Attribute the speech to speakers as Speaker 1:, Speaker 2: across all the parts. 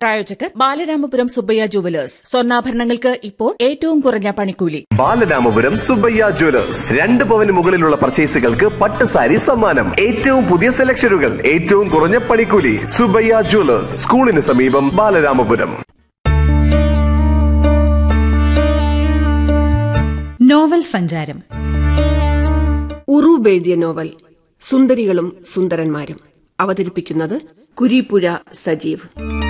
Speaker 1: പ്രായോജകർ ബാലരാമപുരം സുബ്ബയ്യ ജുവലേഴ്സ് സ്വർണ്ണാഭരണങ്ങൾക്ക് ഇപ്പോൾ ഏറ്റവും കുറഞ്ഞ പണിക്കൂലി
Speaker 2: ബാലരാമപുരം സുബ്ബയ്യ ജ്വല്ലേഴ്സ് രണ്ട് പവന് മുകളിലുള്ള പർച്ചേസുകൾക്ക് പട്ട് സാരി സമ്മാനം ഏറ്റവും പുതിയ സെലക്ഷനുകൾ ഏറ്റവും കുറഞ്ഞ പണിക്കൂലി സുബ്ബയ്യ ജ്വല്ലേഴ്സ് സ്കൂളിന് സമീപം ബാലരാമപുരം
Speaker 3: നോവൽ സഞ്ചാരം
Speaker 4: ഉറൂബ് എഴുതിയ നോവൽ സുന്ദരികളും സുന്ദരന്മാരും അവതരിപ്പിക്കുന്നത് കുരീപ്പുഴ സജീവ്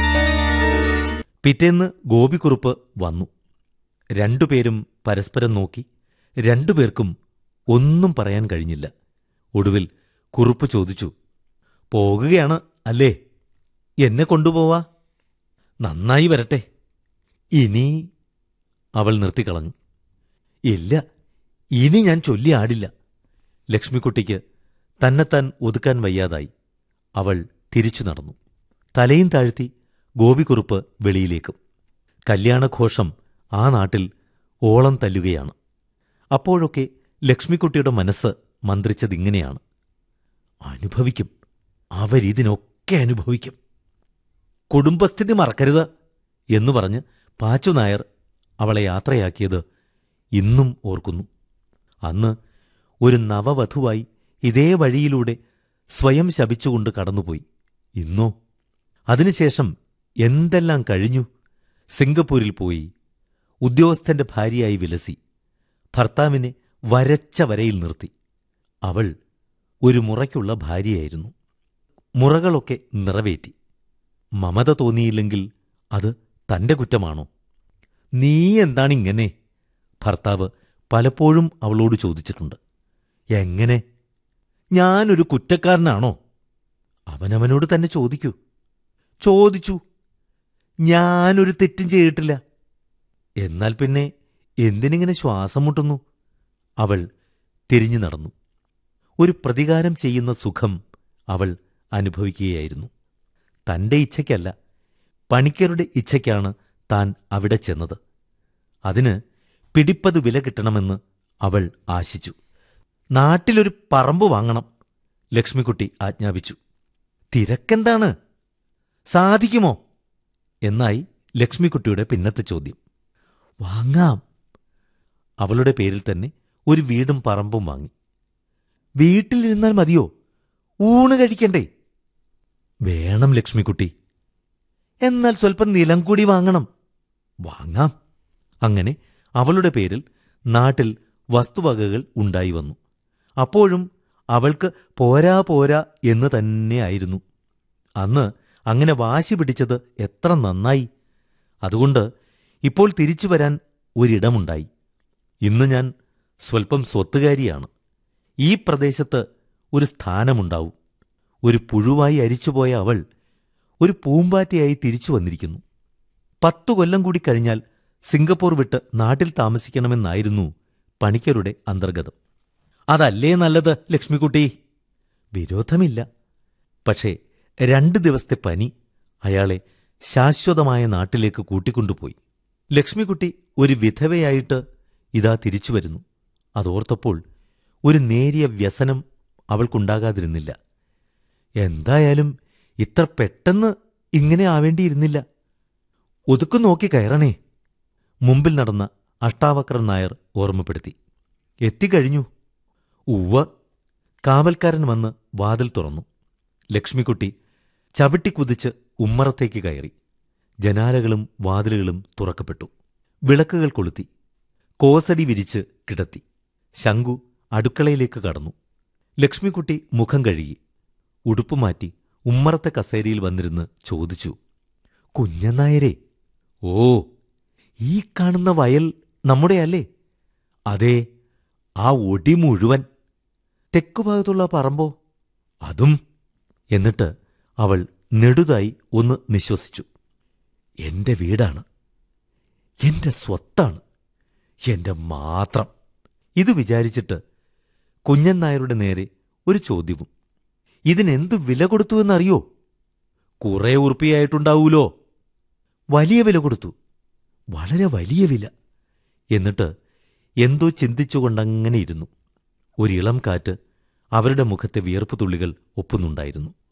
Speaker 5: പിറ്റേന്ന് ഗോപിക്കുറുപ്പ് വന്നു രണ്ടുപേരും പരസ്പരം നോക്കി രണ്ടുപേർക്കും ഒന്നും പറയാൻ കഴിഞ്ഞില്ല ഒടുവിൽ കുറുപ്പ് ചോദിച്ചു പോകുകയാണ് അല്ലേ എന്നെ കൊണ്ടുപോവാ നന്നായി വരട്ടെ ഇനി അവൾ നിർത്തിക്കളഞ്ഞു ഇല്ല ഇനി ഞാൻ ചൊല്ലി ആടില്ല ലക്ഷ്മിക്കുട്ടിക്ക് തന്നെത്താൻ ഒതുക്കാൻ വയ്യാതായി അവൾ തിരിച്ചു നടന്നു തലയും താഴ്ത്തി ഗോപിക്കുറുപ്പ് വെളിയിലേക്കും കല്യാണഘോഷം ആ നാട്ടിൽ ഓളം തല്ലുകയാണ് അപ്പോഴൊക്കെ ലക്ഷ്മിക്കുട്ടിയുടെ മനസ്സ് മന്ത്രിച്ചതിങ്ങനെയാണ് അനുഭവിക്കും അവരിതിനൊക്കെ അനുഭവിക്കും കുടുംബസ്ഥിതി മറക്കരുത് എന്നു പറഞ്ഞ് പാച്ചു നായർ അവളെ യാത്രയാക്കിയത് ഇന്നും ഓർക്കുന്നു അന്ന് ഒരു നവവധുവായി ഇതേ വഴിയിലൂടെ സ്വയം ശപിച്ചുകൊണ്ട് കടന്നുപോയി ഇന്നോ അതിനുശേഷം എന്തെല്ലാം കഴിഞ്ഞു സിംഗപ്പൂരിൽ പോയി ഉദ്യോഗസ്ഥന്റെ ഭാര്യയായി വിലസി ഭർത്താവിനെ വരച്ച വരയിൽ നിർത്തി അവൾ ഒരു മുറയ്ക്കുള്ള ഭാര്യയായിരുന്നു മുറകളൊക്കെ നിറവേറ്റി മമത തോന്നിയില്ലെങ്കിൽ അത് തന്റെ കുറ്റമാണോ നീ എന്താണിങ്ങനെ ഭർത്താവ് പലപ്പോഴും അവളോട് ചോദിച്ചിട്ടുണ്ട് എങ്ങനെ ഞാനൊരു കുറ്റക്കാരനാണോ അവനവനോട് തന്നെ ചോദിക്കൂ ചോദിച്ചു ഞാനൊരു തെറ്റും ചെയ്തിട്ടില്ല എന്നാൽ പിന്നെ എന്തിനിങ്ങനെ ശ്വാസം മുട്ടുന്നു അവൾ തിരിഞ്ഞു നടന്നു ഒരു പ്രതികാരം ചെയ്യുന്ന സുഖം അവൾ അനുഭവിക്കുകയായിരുന്നു തന്റെ ഇച്ഛയ്ക്കല്ല പണിക്കരുടെ ഇച്ഛയ്ക്കാണ് താൻ അവിടെ ചെന്നത് അതിന് പിടിപ്പത് വില കിട്ടണമെന്ന് അവൾ ആശിച്ചു നാട്ടിലൊരു പറമ്പ് വാങ്ങണം ലക്ഷ്മിക്കുട്ടി ആജ്ഞാപിച്ചു തിരക്കെന്താണ് സാധിക്കുമോ എന്നായി ലക്ഷ്മിക്കുട്ടിയുടെ പിന്നത്തെ ചോദ്യം വാങ്ങാം അവളുടെ പേരിൽ തന്നെ ഒരു വീടും പറമ്പും വാങ്ങി വീട്ടിലിരുന്നാൽ മതിയോ ഊണ് കഴിക്കണ്ടേ വേണം ലക്ഷ്മിക്കുട്ടി എന്നാൽ സ്വല്പം നിലം കൂടി വാങ്ങണം വാങ്ങാം അങ്ങനെ അവളുടെ പേരിൽ നാട്ടിൽ വസ്തുവകകൾ ഉണ്ടായി വന്നു അപ്പോഴും അവൾക്ക് പോരാ പോരാ എന്ന് തന്നെയായിരുന്നു അന്ന് അങ്ങനെ വാശി പിടിച്ചത് എത്ര നന്നായി അതുകൊണ്ട് ഇപ്പോൾ തിരിച്ചു വരാൻ ഒരിടമുണ്ടായി ഇന്ന് ഞാൻ സ്വൽപ്പം സ്വത്തുകാരിയാണ് ഈ പ്രദേശത്ത് ഒരു സ്ഥാനമുണ്ടാവും ഒരു പുഴുവായി അരിച്ചുപോയ അവൾ ഒരു പൂമ്പാറ്റയായി തിരിച്ചു വന്നിരിക്കുന്നു പത്തു കൊല്ലം കൂടി കഴിഞ്ഞാൽ സിംഗപ്പൂർ വിട്ട് നാട്ടിൽ താമസിക്കണമെന്നായിരുന്നു പണിക്കരുടെ അന്തർഗതം അതല്ലേ നല്ലത് ലക്ഷ്മിക്കുട്ടി വിരോധമില്ല പക്ഷേ രണ്ട് ദിവസത്തെ പനി അയാളെ ശാശ്വതമായ നാട്ടിലേക്ക് കൂട്ടിക്കൊണ്ടുപോയി ലക്ഷ്മിക്കുട്ടി ഒരു വിധവയായിട്ട് ഇതാ തിരിച്ചു വരുന്നു അതോർത്തപ്പോൾ ഒരു നേരിയ വ്യസനം അവൾക്കുണ്ടാകാതിരുന്നില്ല എന്തായാലും ഇത്ര പെട്ടെന്ന് ഇങ്ങനെ ആവേണ്ടിയിരുന്നില്ല ഒതുക്കു നോക്കി കയറണേ മുമ്പിൽ നടന്ന അഷ്ടാവക്രൻ നായർ ഓർമ്മപ്പെടുത്തി എത്തിക്കഴിഞ്ഞു ഉവ്വ കാവൽക്കാരൻ വന്ന് വാതിൽ തുറന്നു ലക്ഷ്മിക്കുട്ടി ചവിട്ടിക്കുതിച്ച് ഉമ്മറത്തേക്ക് കയറി ജനാലകളും വാതിലുകളും തുറക്കപ്പെട്ടു വിളക്കുകൾ കൊളുത്തി കോസടി വിരിച്ച് കിടത്തി ശങ്കു അടുക്കളയിലേക്ക് കടന്നു ലക്ഷ്മിക്കുട്ടി മുഖം കഴുകി ഉടുപ്പ് മാറ്റി ഉമ്മറത്തെ കസേരയിൽ വന്നിരുന്ന് ചോദിച്ചു കുഞ്ഞനായരെ ഓ ഈ കാണുന്ന വയൽ നമ്മുടെയല്ലേ അതെ ആ ഒടി മുഴുവൻ തെക്കുഭാഗത്തുള്ള പറമ്പോ അതും എന്നിട്ട് അവൾ നെടുതായി ഒന്ന് നിശ്വസിച്ചു എന്റെ വീടാണ് എന്റെ സ്വത്താണ് എന്റെ മാത്രം ഇത് വിചാരിച്ചിട്ട് കുഞ്ഞൻ നായരുടെ നേരെ ഒരു ചോദ്യവും ഇതിനെന്തു വില കൊടുത്തുവെന്നറിയോ കുറെ ഉറുപ്പിയായിട്ടുണ്ടാവൂലോ വലിയ വില കൊടുത്തു വളരെ വലിയ വില എന്നിട്ട് എന്തോ ചിന്തിച്ചുകൊണ്ടങ്ങനെ ഇരുന്നു ഒരിളം കാറ്റ് അവരുടെ മുഖത്തെ വിയർപ്പ് തുള്ളികൾ ഒപ്പുന്നുണ്ടായിരുന്നു